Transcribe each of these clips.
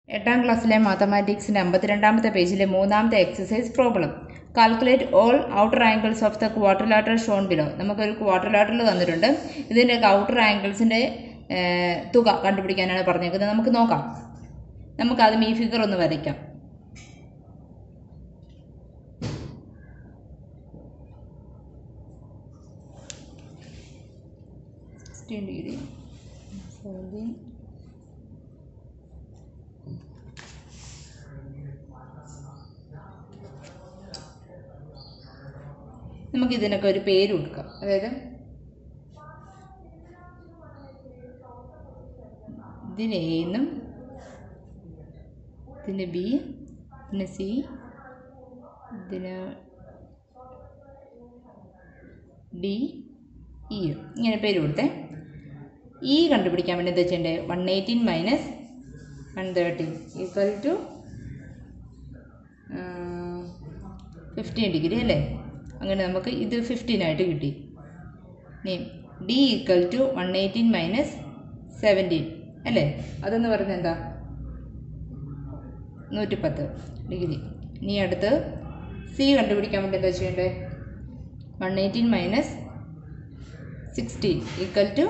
എട്ടാം ക്ലാസ്സിലെ മാത്തമാറ്റിക്സിൻ്റെ അമ്പത്തിരണ്ടാമത്തെ പേജിലെ മൂന്നാമത്തെ exercise problem calculate all outer angles of the quarter shown below നമുക്കൊരു ക്വാർട്ടർ തന്നിട്ടുണ്ട് ഇതിൻ്റെ ഔട്ടർ ആംഗിൾസിൻ്റെ തുക കണ്ടുപിടിക്കാനാണ് പറഞ്ഞേക്കുന്നത് നമുക്ക് നോക്കാം നമുക്ക് ആദ്യം ഈ ഫിഗർ ഒന്ന് വരയ്ക്കാം സിക്സ്റ്റീൻ ഡിഗ്രി സെവൻറ്റീൻ നമുക്ക് ഇതിനൊക്കെ ഒരു പേര് കൊടുക്കാം അതായത് ഇതിന് എ എന്നും ഇതിന് ബി ഇതിന് സി ഇതിന് ഡി ഇ ഇങ്ങനെ പേര് കൊടുത്തേ ഇ കണ്ടുപിടിക്കാൻ വേണ്ടി എന്താ ചെയ്യണ്ടേ one eighteen minus one thirteen equal to fifteen degree അല്ലേ അങ്ങനെ നമുക്ക് ഇത് ഫിഫ്റ്റീൻ ആയിട്ട് കിട്ടി ഇനി D equal to one eighteen minus seventeen അല്ലേ അതെന്ന് പറയുന്നത് എന്താ നൂറ്റിപ്പത്ത് ഡിഗ്രി ഇനി അടുത്ത് സി കണ്ടുപിടിക്കാൻ വേണ്ടി എന്താ ചെയ്യേണ്ടത് one eighteen minus sixteen equal to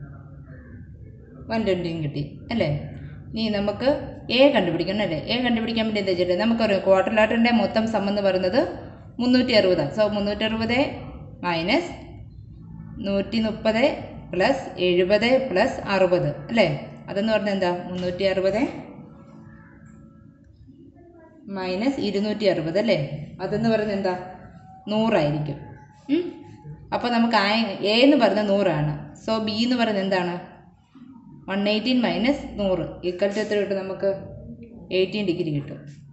one ട്വൻറ്റിയും കിട്ടി അല്ലേ ഇനി നമുക്ക് എ കണ്ടുപിടിക്കണം അല്ലേ എ കണ്ടുപിടിക്കാൻ വേണ്ടി എന്താ ചെയ്യേണ്ടത് നമുക്കറിയാം ക്വാർട്ടർ ലാറ്ററിൻ്റെ മൊത്തം സം എന്ന് പറയുന്നത് മുന്നൂറ്റി അറുപതാണ് സോ മുന്നൂറ്റി അറുപത് മൈനസ് നൂറ്റി മുപ്പത് പ്ലസ് എഴുപത് പ്ലസ് അറുപത് അല്ലേ അതെന്ന് പറഞ്ഞാൽ എന്താ മുന്നൂറ്റി അറുപത് മൈനസ് ഇരുന്നൂറ്റി അറുപത് അല്ലേ അതെന്ന് പറയുന്നത് എന്താ നൂറായിരിക്കും അപ്പോൾ നമുക്ക് ആ എ എന്ന് പറയുന്നത് നൂറാണ് സോ ബി എന്ന് പറയുന്നത് എന്താണ് വൺ എയ്റ്റീൻ മൈനസ് നൂറ് ഈക്വൽ ടു എത്ര കിട്ടും നമുക്ക് എയ്റ്റീൻ ഡിഗ്രി കിട്ടും